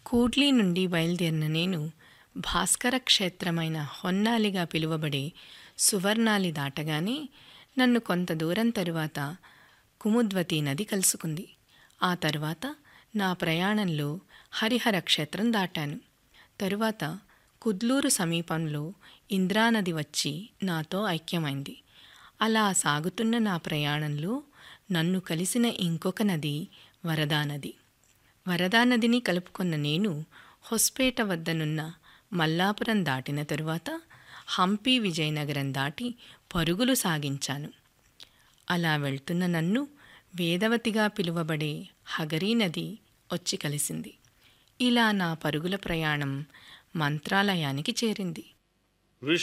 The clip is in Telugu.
కూడ్లీ నుండి బయలుదేరిన నేను భాస్కర క్షేత్రమైన హొన్నాలిగా పిలువబడే సువర్ణాలి దాటగానే నన్ను కొంత దూరం తరువాత కుముద్వతి నది కలుసుకుంది ఆ తరువాత నా ప్రయాణంలో హరిహర క్షేత్రం దాటాను తరువాత కుద్లూరు సమీపంలో ఇంద్రానది వచ్చి నాతో ఐక్యమైంది అలా సాగుతున్న నా ప్రయాణంలో నన్ను కలిసిన ఇంకొక నది వరదా నది వరదా నదిని కలుపుకున్న నేను హొస్పేట వద్దనున్న మల్లాపురం దాటిన తరువాత హంపి విజయనగరం దాటి పరుగులు సాగించాను అలా వెళ్తున్న నన్ను వేదవతిగా పిలువబడే హగరీ నది వచ్చి కలిసింది ఇలా నా పరుగుల ప్రయాణం మంత్రాలయానికి చేరింది